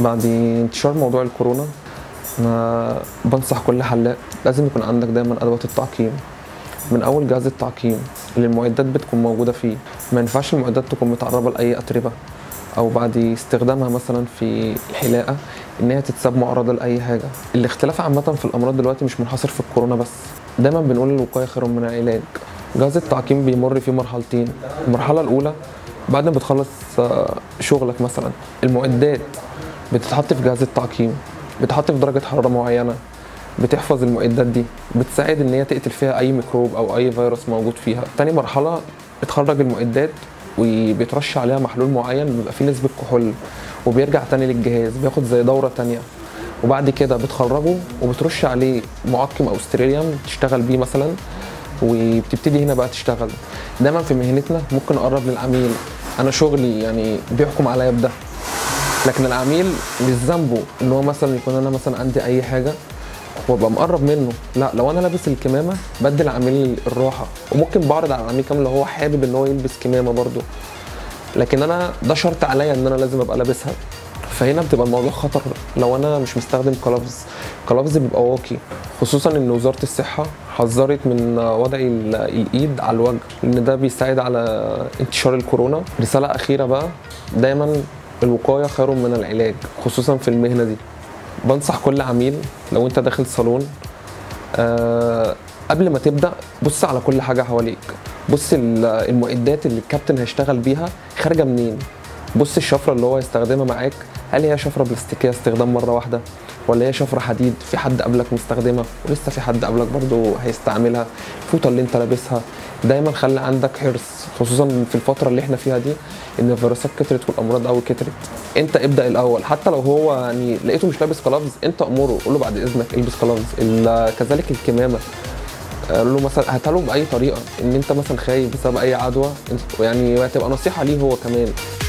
بعد انتشار موضوع الكورونا انا بنصح كل حلاق لازم يكون عندك دايما ادوات التعقيم من اول جهاز التعقيم اللي المعدات بتكون موجوده فيه ما ينفعش المعدات تكون متعرضه لاي اتربه او بعد استخدامها مثلا في الحلاقه ان هي تتساب معرضه لاي حاجه الاختلاف عامه في الامراض دلوقتي مش منحصر في الكورونا بس دايما بنقول الوقايه خير من العلاج جهاز التعقيم بيمر فيه مرحلتين المرحله الاولى بعد ما بتخلص آه، شغلك مثلا المعدات بتتحط في جهاز التعقيم بتتحط في درجه حراره معينه بتحفظ المعدات دي بتساعد ان هي تقتل فيها اي ميكروب او اي فيروس موجود فيها تاني مرحله بتخرج المعدات وبيترش عليها محلول معين بيبقى فيه نسبه كحول وبيرجع تاني للجهاز بياخد زي دوره تانية وبعد كده بتخرجه وبترش عليه معقم او ستيريليوم تشتغل بيه مثلا وبتبتدي هنا بقى تشتغل دايما في مهنتنا ممكن اقرب للعميل انا شغلي يعني بيحكم عليا بده لكن العميل مش ذنبه ان هو مثلا يكون انا مثلا عندي اي حاجه وابقى مقرب منه لا لو انا لابس الكمامه بدي العميل الراحه وممكن بعرض على العميل كمان لو هو حابب ان هو يلبس كمامه برده لكن انا ده شرط عليا ان انا لازم ابقى لابسها فهنا بتبقى الموضوع خطر لو انا مش مستخدم كلافز كلافز بيبقى واقي خصوصا ان وزاره الصحه حذرت من وضع ال- الايد على الوجه لان ده بيساعد على انتشار الكورونا رساله اخيره بقى دايما الوقايه خير من العلاج خصوصا في المهنه دي بنصح كل عميل لو انت داخل صالون آه قبل ما تبدا بص على كل حاجه حواليك بص ال- المعدات اللي الكابتن هيشتغل بيها خارجه منين بص الشفره اللي هو هيستخدمها معاك هل هي شفره بلاستيكيه استخدام مره واحده ولا هي شفره حديد في حد قبلك مستخدمها ولسه في حد قبلك برضو هيستعملها الفوطه اللي انت لابسها دايما خلي عندك حرص خصوصا في الفتره اللي احنا فيها دي ان الفيروسات كترت والامراض قوي كترت انت ابدا الاول حتى لو هو يعني لقيته مش لابس كلافز انت امره قول له بعد اذنك البس كلافز ال- كذلك الكمامه قال له مثلا هاتها له باي طريقه ان انت مثلا خايف بسبب اي عدوى يعني هتبقى نصيحه ليه هو كمان